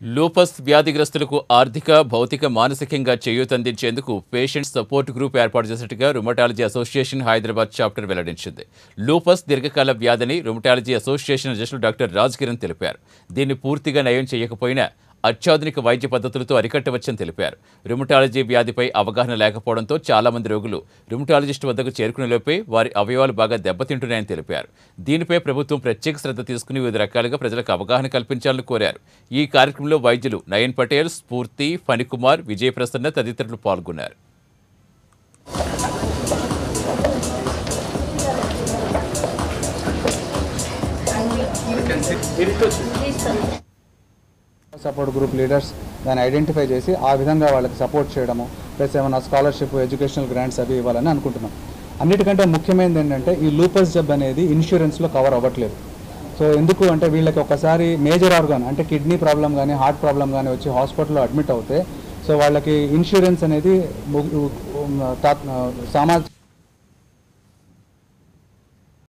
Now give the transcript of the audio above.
lupus వ్యాధిగ్రస్తులకు ఆర్థిక భౌతిక మానసికంగా చేయూతందించేందుకు పేషెంట్ సపోర్ట్ గ్రూప్ ఏర్పాటు చేసినట్టుగా రుమటాలజీ అసోసియేషన్ హైదరాబాద్ చాప్టర్ వెల్లడించింది లూపస్ దీర్ఘకాల వ్యాధిని రుమటాలజీ అసోసియేషన్ అధ్యక్షులు డాక్టర్ రాజ్ కిరణ్ తెలిపారు దీన్ని పూర్తిగా నయం చేయకపోయినా అత్యాధునిక వైద్య పద్ధతులతో అరికట్టవచ్చని తెలిపారు రుమటాలజీ వ్యాధిపై అవగాహన లేకపోవడంతో చాలా మంది రోగులు రుమటాలజిస్ట్ వద్దకు చేరుకునేలోపే వారి అవయవాలు బాగా దెబ్బతింటున్నాయని తెలిపారు దీనిపై ప్రభుత్వం ప్రత్యేక శ్రద్ధ తీసుకుని వివిధ రకాలుగా ప్రజలకు అవగాహన కల్పించాలని కోరారు ఈ కార్యక్రమంలో వైద్యులు నయన్ పటేల్ స్ఫూర్తి ఫణికుమార్ విజయప్రసన్న తదితరులు పాల్గొన్నారు సపోర్ట్ గ్రూప్ లీడర్స్ దాన్ని ఐడెంటిఫై చేసి ఆ విధంగా వాళ్ళకి సపోర్ట్ చేయడము ప్లస్ ఏమైనా స్కాలర్షిప్ ఎడ్యుకేషనల్ గ్రాంట్స్ అవి ఇవ్వాలని అనుకుంటున్నాం అన్నిటికంటే ముఖ్యమైనది ఏంటంటే ఈ లూపస్ జబ్ అనేది ఇన్సూరెన్స్లో కవర్ అవ్వట్లేదు సో ఎందుకు అంటే వీళ్ళకి ఒకసారి మేజర్ ఆర్గాన్ అంటే కిడ్నీ ప్రాబ్లం కానీ హార్ట్ ప్రాబ్లం కానీ వచ్చి హాస్పిటల్లో అడ్మిట్ అవుతే సో వాళ్ళకి ఇన్సూరెన్స్ అనేది ము- తా- సామాజిక